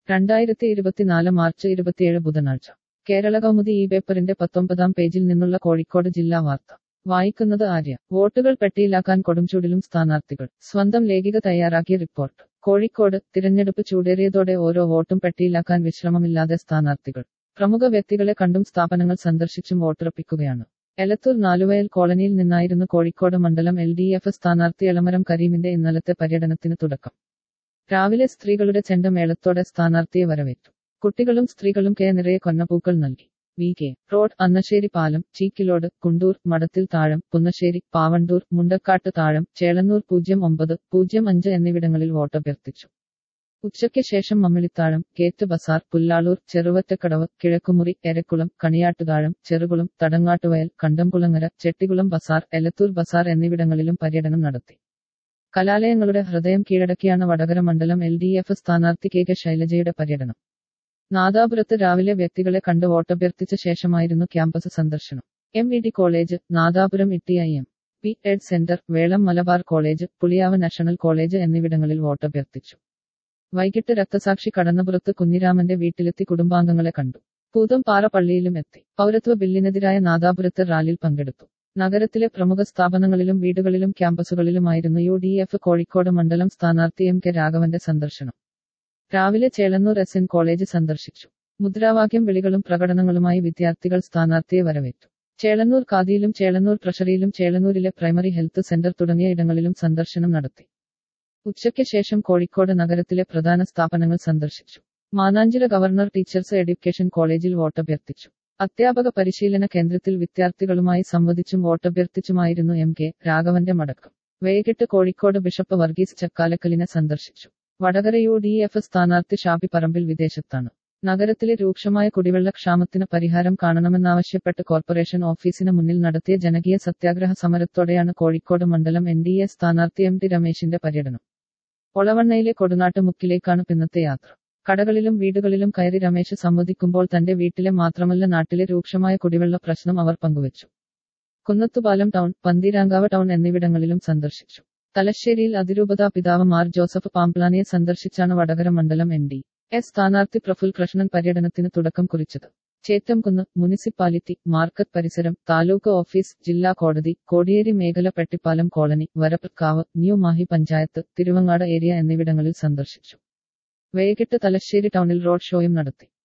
രണ്ടായിരത്തി ഇരുപത്തിനാല് മാർച്ച് ഇരുപത്തിയേഴ് ബുധനാഴ്ച കേരള കൗമുദി ഈ പേപ്പറിന്റെ പത്തൊമ്പതാം പേജിൽ നിന്നുള്ള കോഴിക്കോട് ജില്ലാ വാർത്ത വായിക്കുന്നത് ആര്യ വോട്ടുകൾ പെട്ടിയിലാക്കാൻ കൊടുംചൂടിലും സ്ഥാനാർത്ഥികൾ സ്വന്തം ലേഖിക തയ്യാറാക്കിയ റിപ്പോർട്ട് കോഴിക്കോട് തിരഞ്ഞെടുപ്പ് ചൂടേറിയതോടെ ഓരോ വോട്ടും പെട്ടിയിലാക്കാൻ വിശ്രമമില്ലാതെ സ്ഥാനാർത്ഥികൾ പ്രമുഖ വ്യക്തികളെ കണ്ടും സ്ഥാപനങ്ങൾ സന്ദർശിച്ചും വോട്ടുറപ്പിക്കുകയാണ് എലത്തൂർ നാലുവയൽ കോളനിയിൽ നിന്നായിരുന്നു കോഴിക്കോട് മണ്ഡലം എൽ ഡി എഫ് സ്ഥാനാർത്ഥി എളമരം കരീമിന്റെ ഇന്നലത്തെ പര്യടനത്തിന് തുടക്കം രാവിലെ സ്ത്രീകളുടെ ചെണ്ടമേളത്തോടെ സ്ഥാനാർത്ഥിയെ വരവേറ്റു കുട്ടികളും സ്ത്രീകളും കെ നിറയെ കൊന്നപ്പൂക്കൾ നൽകി വി കെ റോഡ് അന്നശ്ശേരി പാലം ചീക്കിലോട് കുണ്ടൂർ മടത്തിൽ താഴം പുന്നശ്ശേരി പാവണ്ടൂർ മുണ്ടക്കാട്ട് താഴം ചേളന്നൂർ പൂജ്യം ഒമ്പത് പൂജ്യം അഞ്ച് എന്നിവിടങ്ങളിൽ വോട്ടഭ്യർത്ഥിച്ചു ഉച്ചയ്ക്ക് ശേഷം മമ്മിളിത്താഴം ഗേറ്റ് ബസാർ പുല്ലാളൂർ ചെറുവറ്റക്കടവ് കിഴക്കുമുറി എരക്കുളം കണിയാട്ടുതാഴം ചെറുകുളം തടങ്ങാട്ടുവയൽ കണ്ടംകുളങ്ങര ചെട്ടികുളം ബസാർ എലത്തൂർ ബസാർ എന്നിവിടങ്ങളിലും പര്യടനം നടത്തി കലാലയങ്ങളുടെ ഹൃദയം കീഴടക്കിയാണ് വടകര മണ്ഡലം എൽ ഡി എഫ് സ്ഥാനാർത്ഥി കെ കെ ശൈലജയുടെ പര്യടനം നാദാപുരത്ത് രാവിലെ വ്യക്തികളെ കണ്ട് വോട്ടഭ്യർത്ഥിച്ച ശേഷമായിരുന്നു ക്യാമ്പസ് സന്ദർശനം M E D college Nadapuram E T I M P Ed centre Velam Malabar college Puliyav national college എന്നിവിടങ്ങളിൽ വോട്ടഭ്യർത്ഥിച്ചു വൈകിട്ട് രക്തസാക്ഷി കടന്നപുരത്ത് കുഞ്ഞിരാമന്റെ വീട്ടിലെത്തി കുടുംബാംഗങ്ങളെ കണ്ടു പൂതംപാറ പള്ളിയിലും എത്തി പൗരത്വ ബില്ലിനെതിരായ നാദാപുരത്ത് റാലിയിൽ പങ്കെടുത്തു നഗരത്തിലെ പ്രമുഖ സ്ഥാപനങ്ങളിലും വീടുകളിലും ക്യാമ്പസുകളിലുമായിരുന്നു യു ഡി എഫ് കോഴിക്കോട് മണ്ഡലം സ്ഥാനാർത്ഥി എം കെ രാഘവന്റെ സന്ദർശനം രാവിലെ ചേളന്നൂർ എസ് എൻ കോളേജ് സന്ദർശിച്ചു മുദ്രാവാക്യം വിളികളും പ്രകടനങ്ങളുമായി വിദ്യാർത്ഥികൾ സ്ഥാനാർത്ഥിയെ വരവേറ്റു ചേളന്നൂർ കാതിയിലും ചേളന്നൂർ ട്രഷറിയിലും ചേളന്നൂരിലെ പ്രൈമറി ഹെൽത്ത് സെന്റർ തുടങ്ങിയ ഇടങ്ങളിലും സന്ദർശനം നടത്തി ഉച്ചയ്ക്ക് ശേഷം കോഴിക്കോട് നഗരത്തിലെ പ്രധാന സ്ഥാപനങ്ങൾ സന്ദർശിച്ചു മാനാഞ്ചിറ ഗവർണർ ടീച്ചേഴ്സ് എഡ്യൂക്കേഷൻ കോളേജിൽ വോട്ടഭ്യർത്ഥിച്ചു അധ്യാപക പരിശീലന കേന്ദ്രത്തിൽ വിദ്യാർത്ഥികളുമായി സംവദിച്ചും വോട്ടഭ്യർത്ഥിച്ചുമായിരുന്നു എം കെ രാഘവന്റെ മടക്കം വൈകിട്ട് കോഴിക്കോട് ബിഷപ്പ് വർഗീസ് ചക്കാലക്കലിനെ സന്ദർശിച്ചു വടകര യു ഡി എഫ് സ്ഥാനാർത്ഥി ഷാബി പറമ്പിൽ വിദേശത്താണ് നഗരത്തിലെ രൂക്ഷമായ കുടിവെള്ള ക്ഷാമത്തിന് പരിഹാരം കാണണമെന്നാവശ്യപ്പെട്ട് കോർപ്പറേഷൻ ഓഫീസിന് മുന്നിൽ നടത്തിയ ജനകീയ സത്യാഗ്രഹ സമരത്തോടെയാണ് കോഴിക്കോട് മണ്ഡലം എൻ ഡി എ സ്ഥാനാർത്ഥി എം ടി രമേശിന്റെ പര്യടനം ഒളവണ്ണയിലെ കൊടുനാട്ടുമുക്കിലേക്കാണ് പിന്നത്തെ യാത്ര കടകളിലും വീടുകളിലും കയറി രമേശ് സംവദിക്കുമ്പോൾ തന്റെ വീട്ടിലെ മാത്രമല്ല നാട്ടിലെ രൂക്ഷമായ കുടിവെള്ള പ്രശ്നം അവർ പങ്കുവച്ചു കുന്നത്തുപാലം ടൗൺ പന്തീരാങ്കാവ് ടൗൺ എന്നിവിടങ്ങളിലും സന്ദർശിച്ചു തലശ്ശേരിയിൽ അതിരൂപതാ പിതാവ് മാർ ജോസഫ് പാംപ്ലാനിയെ സന്ദർശിച്ചാണ് വടകര മണ്ഡലം എൻ ഡി എസ് സ്ഥാനാർത്ഥി പ്രഫുൽ കൃഷ്ണൻ പര്യടനത്തിന് തുടക്കം കുറിച്ചത് ചേറ്റംകുന്ന് മുനിസിപ്പാലിറ്റി മാർക്കറ്റ് പരിസരം താലൂക്ക് ഓഫീസ് ജില്ലാ കോടതി കോടിയേരി മേഖല Pettippalam colony Varappakkavu new Mahe panchayat Thiruvangad area എന്നിവിടങ്ങളിൽ സന്ദർശിച്ചു വൈകിട്ട് തലശ്ശേരി ടൗണിൽ റോഡ് ഷോയും നടത്തി